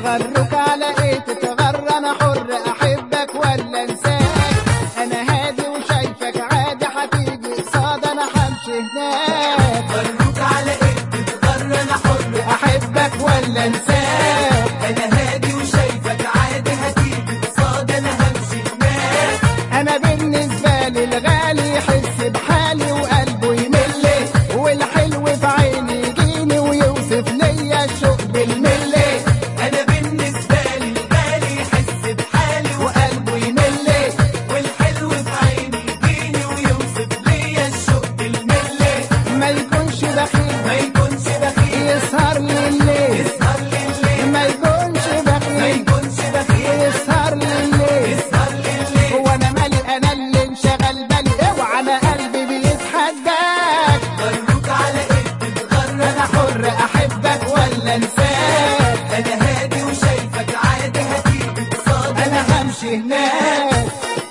غروك على ايه تتغر انا حر احبك ولا انساك انا هادي وشايفك عادي هتيجي قصاد انا همشي هناك غروك على ايه تتغر انا حر احبك ولا انساك انا هادي وشايفك عادي هتيجي قصاد انا همشي هناك انا بالنسبه لي الغالي يحس بحالي وقلبه يمل والحلو في عيني يجيني ويوصف ليا الشوق بالملي انا بالنسبه لي الغالي يحس بحالي وقلبه يمل والحلو في عيني يجيني ويوصف ليا الشوق بالملي ما يكونش بخيل ما يكونش بخيل يسهر لي الليل يسهر لي الليل ما يكونش ما بخيل يكونش بخيل يسهر لي الليل يسهر لي الليل هو انا مالي انا اللي انشغل بالي اوعى انا قلبي بيتحداك غروك على ايه تتغر انا حر احبك ولا انساك انا هادي وشايفك عادي هتيجي قصاد انا همشي هناك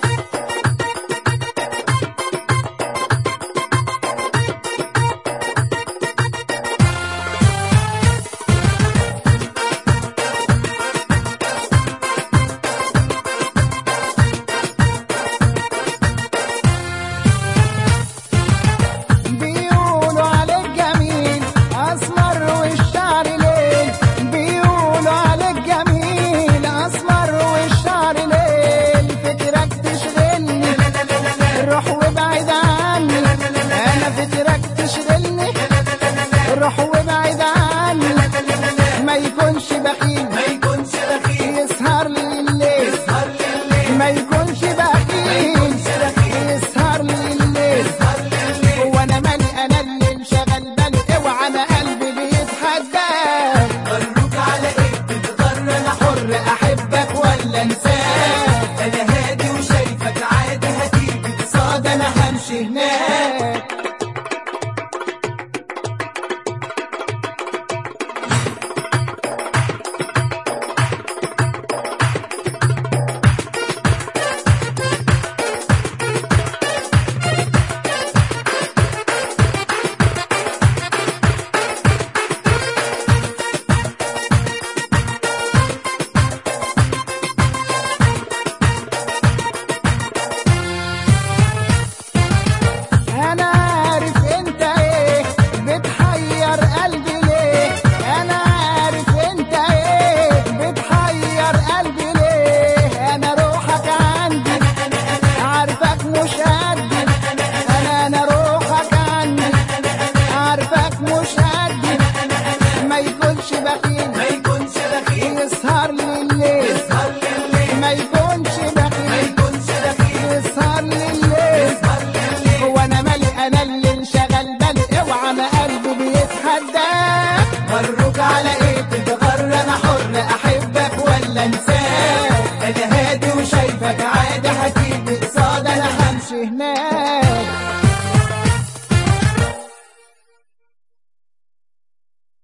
بيقولوا عليك جميل اسمر والشعر ليل بيقولوا عليك جميل اسمر والشعر ليل فكرك تشغلني روح وابعد عني انا فكرك تشغلني روح وابعد عني ما يكونش بخيل ما يكونش بخيل يسهر لي الليل يسهر لي الليل ما يكونش بخيل يكونش بخيل يسهر لي الليل يسهر لي الليل هو انا مالي انا اللي انشغل بالي اوعى انا قلبي بيتحداك غروك على ايه تتغر انا حر حر احبك ولا انساك انا هادي وشايفك عادي هتيجي قصاد انا همشي هناك انا عارف انت ايه بتحير قلبي ليه انا عارف انت ايه بتحير قلبي ليه انا روحك عندي عارفك مش قدي انا انا روحك عندي عارفك مش قدي ما يكونش بخيل ما يكونش بخيل يسهر لي الليل يسهر لي الليل ما يكونش ما بخيل يكونش بخيل يسهر لي الليل يسهر لي الليل هو انا مالي انا اللي انشغل بالي اوعى انا قلبي بيتحداك غروك على ايه